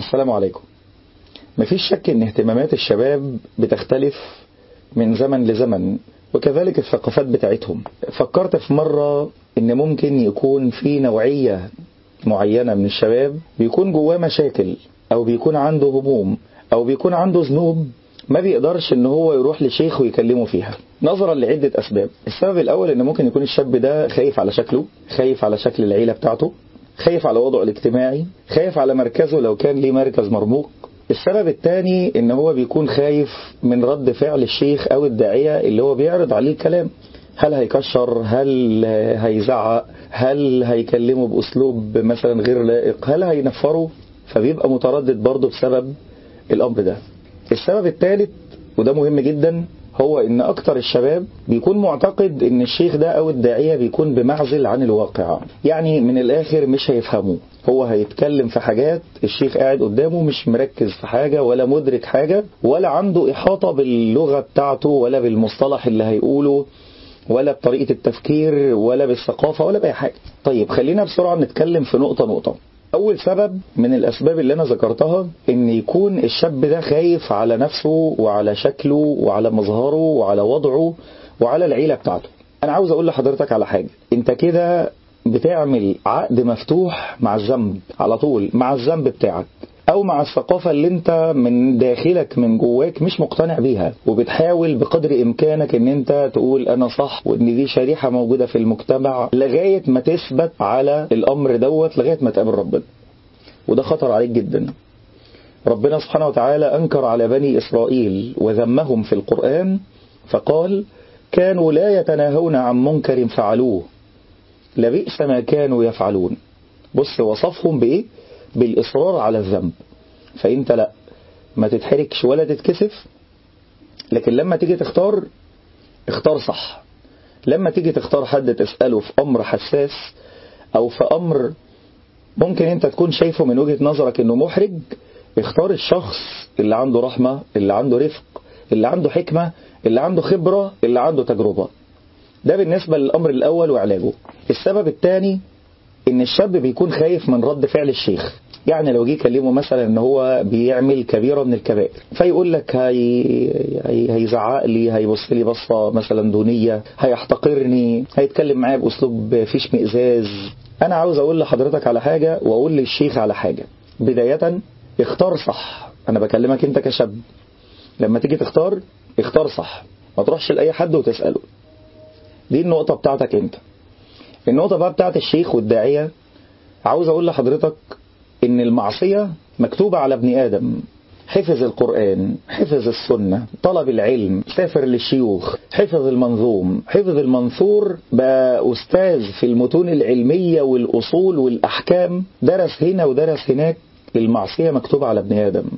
السلام عليكم مفيش شك ان اهتمامات الشباب بتختلف من زمن لزمن وكذلك الثقافات بتاعتهم فكرت في مرة ان ممكن يكون في نوعية معينة من الشباب بيكون جواه مشاكل او بيكون عنده هموم او بيكون عنده ذنوب ما بيقدرش ان هو يروح لشيخ ويكلمه فيها نظرا لعدة اسباب السبب الاول ان ممكن يكون الشاب ده خايف على شكله خايف على شكل العيلة بتاعته خايف على وضعه الاجتماعي خايف على مركزه لو كان ليه مركز مرموق السبب الثاني ان هو بيكون خايف من رد فعل الشيخ او الداعية اللي هو بيعرض عليه الكلام هل هيكشر هل هيزعق هل هيكلمه بأسلوب مثلا غير لائق هل هينفره فبيبقى متردد برضه بسبب الأمر ده السبب الثالث وده مهم جدا هو ان اكتر الشباب بيكون معتقد ان الشيخ ده او الداعية بيكون بمعزل عن الواقع يعني من الاخر مش هيفهموه هو هيتكلم في حاجات الشيخ قاعد قدامه مش مركز في حاجة ولا مدرك حاجة ولا عنده احاطة باللغة بتاعته ولا بالمصطلح اللي هيقوله ولا بطريقة التفكير ولا بالثقافة ولا بأي حاجة طيب خلينا بسرعة نتكلم في نقطة نقطة أول سبب من الأسباب اللي أنا ذكرتها إن يكون الشاب ده خايف على نفسه وعلى شكله وعلى مظهره وعلى وضعه وعلى العيلة بتاعته أنا عاوز أقول لحضرتك على حاجة أنت كده بتعمل عقد مفتوح مع الذنب على طول مع الذنب بتاعك او مع الثقافة اللي انت من داخلك من جواك مش مقتنع بيها وبتحاول بقدر امكانك ان انت تقول انا صح وان دي شريحة موجودة في المجتمع لغاية ما تثبت على الامر دوت لغاية ما تقابل ربنا وده خطر عليك جدا ربنا سبحانه وتعالى انكر على بني اسرائيل وذمهم في القرآن فقال كانوا لا يتناهون عن منكر فعلوه لبئس ما كانوا يفعلون بص وصفهم بايه بالإصرار على الذنب فأنت لا ما تتحركش ولا تتكسف لكن لما تيجي تختار اختار صح لما تيجي تختار حد تسأله في أمر حساس أو في أمر ممكن أنت تكون شايفه من وجهة نظرك أنه محرج اختار الشخص اللي عنده رحمة اللي عنده رفق اللي عنده حكمة اللي عنده خبرة اللي عنده تجربة ده بالنسبة للأمر الأول وعلاجه السبب الثاني ان الشاب بيكون خايف من رد فعل الشيخ يعني لو جه يكلمه مثلا ان هو بيعمل كبيره من الكبائر فيقول لك هي... هي... هيزعق لي هيبص لي بصه مثلا دونيه هيحتقرني هيتكلم معايا باسلوب فيش مئزاز انا عاوز اقول لحضرتك على حاجه واقول للشيخ على حاجه بدايه اختار صح انا بكلمك انت كشاب لما تيجي تختار اختار صح ما تروحش لاي حد وتساله دي النقطه بتاعتك انت النقطة بقى بتاعت الشيخ والداعية عاوز أقول لحضرتك إن المعصية مكتوبة على ابن آدم حفظ القرآن حفظ السنة طلب العلم سافر للشيوخ حفظ المنظوم حفظ المنثور بقى أستاذ في المتون العلمية والأصول والأحكام درس هنا ودرس هناك المعصية مكتوبة على ابن آدم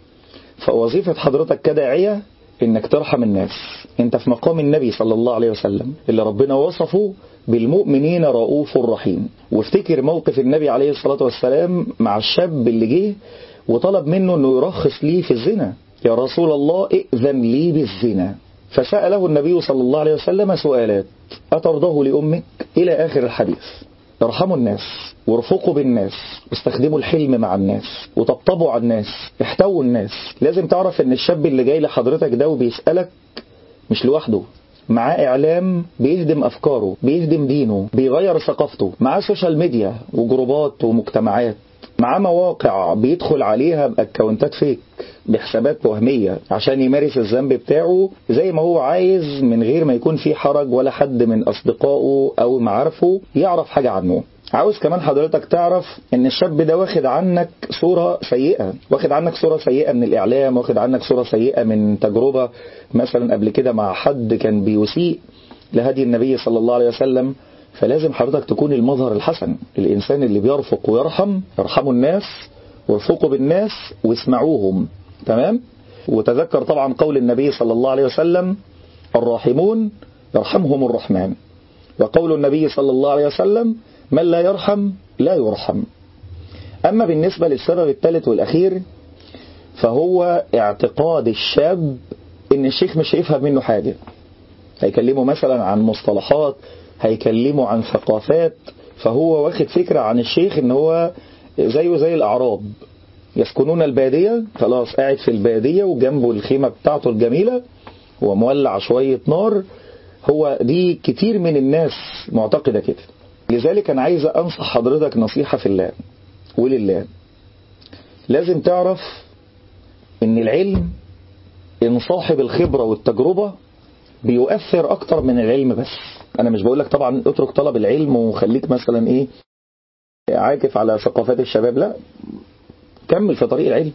فوظيفة حضرتك كداعية انك ترحم الناس انت في مقام النبي صلى الله عليه وسلم اللي ربنا وصفه بالمؤمنين رؤوف رحيم وافتكر موقف النبي عليه الصلاة والسلام مع الشاب اللي جه وطلب منه انه يرخص ليه في الزنا يا رسول الله ائذن لي بالزنا فسأله النبي صلى الله عليه وسلم سؤالات أترضاه لأمك إلى آخر الحديث ارحموا الناس وارفقوا بالناس واستخدموا الحلم مع الناس وطبطبوا على الناس احتووا الناس لازم تعرف ان الشاب اللي جاي لحضرتك ده وبيسألك مش لوحده معاه اعلام بيهدم افكاره بيهدم دينه بيغير ثقافته معاه سوشيال ميديا وجروبات ومجتمعات معاه مواقع بيدخل عليها باكونتات فيك بحسابات وهمية عشان يمارس الذنب بتاعه زي ما هو عايز من غير ما يكون في حرج ولا حد من أصدقائه أو معارفه يعرف حاجة عنه عاوز كمان حضرتك تعرف ان الشاب ده واخد عنك صورة سيئة واخد عنك صورة سيئة من الاعلام واخد عنك صورة سيئة من تجربة مثلا قبل كده مع حد كان بيسيء لهدي النبي صلى الله عليه وسلم فلازم حضرتك تكون المظهر الحسن الانسان اللي بيرفق ويرحم يرحموا الناس وارفقوا بالناس واسمعوهم تمام وتذكر طبعا قول النبي صلى الله عليه وسلم الراحمون يرحمهم الرحمن وقول النبي صلى الله عليه وسلم من لا يرحم لا يرحم أما بالنسبة للسبب الثالث والأخير فهو اعتقاد الشاب ان الشيخ مش هيفهم منه حاجة هيكلمه مثلا عن مصطلحات هيكلمه عن ثقافات فهو واخد فكرة عن الشيخ ان هو زيه زي الأعراب يسكنون البادية خلاص قاعد في البادية وجنبه الخيمة بتاعته الجميلة ومولع شوية نار هو دي كتير من الناس معتقدة كده لذلك أنا عايز أنصح حضرتك نصيحة في الله ولله لازم تعرف ان العلم ان صاحب الخبرة والتجربة بيؤثر اكتر من العلم بس انا مش بقول لك طبعا اترك طلب العلم وخليك مثلا ايه عاكف على ثقافات الشباب لا كمل في طريق العلم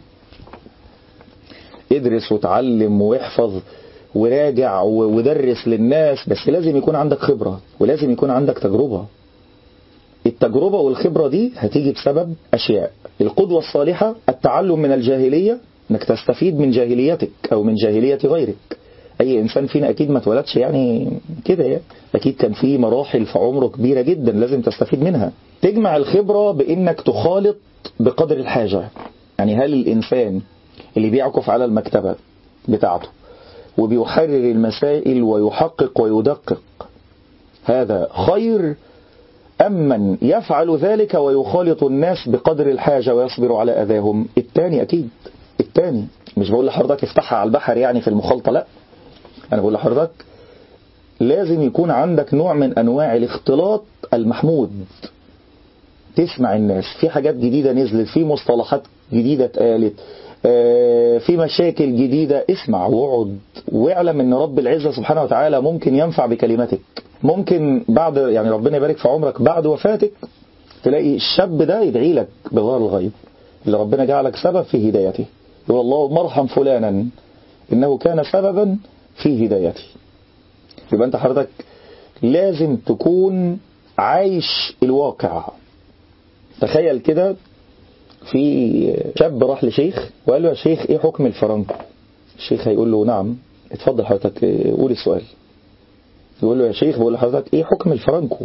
ادرس وتعلم واحفظ وراجع ودرس للناس بس لازم يكون عندك خبرة ولازم يكون عندك تجربة التجربة والخبرة دي هتيجي بسبب أشياء القدوة الصالحة التعلم من الجاهلية انك تستفيد من جاهليتك او من جاهلية غيرك اي انسان فينا اكيد ما اتولدش يعني كده يعني اكيد كان في مراحل في عمره كبيرة جدا لازم تستفيد منها تجمع الخبرة بانك تخالط بقدر الحاجة يعني هل الانسان اللي بيعكف على المكتبة بتاعته وبيحرر المسائل ويحقق ويدقق هذا خير أم من يفعل ذلك ويخالط الناس بقدر الحاجة ويصبر على أذاهم الثاني أكيد الثاني مش بقول لحضرتك افتحها على البحر يعني في المخالطة لا أنا بقول لحضرتك لازم يكون عندك نوع من أنواع الاختلاط المحمود تسمع الناس في حاجات جديدة نزلت في مصطلحات جديدة اتقالت في مشاكل جديدة اسمع واقعد واعلم ان رب العزة سبحانه وتعالى ممكن ينفع بكلمتك ممكن بعد يعني ربنا يبارك في عمرك بعد وفاتك تلاقي الشاب ده يدعي لك بظهر الغيب اللي ربنا جعلك سبب في هدايته يقول الله مرحم فلانا انه كان سببا في هدايتي يبقى انت حضرتك لازم تكون عايش الواقع تخيل كده في شاب راح لشيخ وقال له يا شيخ ايه حكم الفرنكو الشيخ هيقول له نعم اتفضل حضرتك قول السؤال يقول له يا شيخ بقول لحضرتك ايه حكم الفرنكو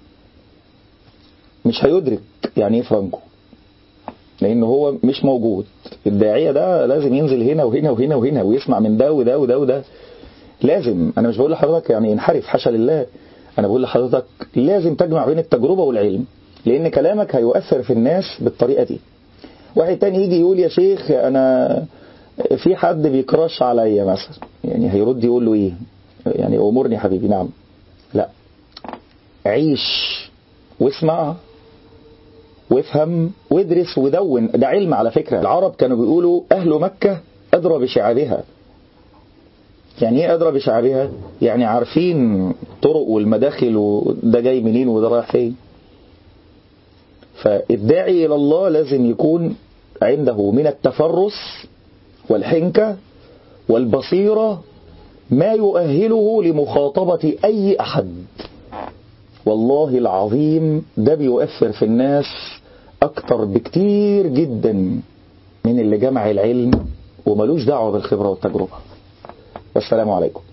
مش هيدرك يعني ايه فرانكو لان هو مش موجود الداعية ده لازم ينزل هنا وهنا وهنا وهنا ويسمع من ده وده وده وده لازم انا مش بقول لحضرتك يعني انحرف حاشا لله انا بقول لحضرتك لازم تجمع بين التجربة والعلم لان كلامك هيؤثر في الناس بالطريقة دي واحد تاني يجي يقول يا شيخ انا في حد بيكراش عليا مثلا يعني هيرد يقول له ايه يعني امرني حبيبي نعم لا عيش واسمع وافهم وادرس ودون ده علم على فكرة العرب كانوا بيقولوا أهل مكة أدرى بشعابها يعني ايه أدرى بشعابها يعني عارفين طرق والمداخل وده جاي منين وده رايح فين فالداعي إلى الله لازم يكون عنده من التفرس والحنكة والبصيرة ما يؤهله لمخاطبة أي أحد والله العظيم ده بيؤثر في الناس أكتر بكتير جدا من اللي جمع العلم وملوش دعوة بالخبرة والتجربة والسلام عليكم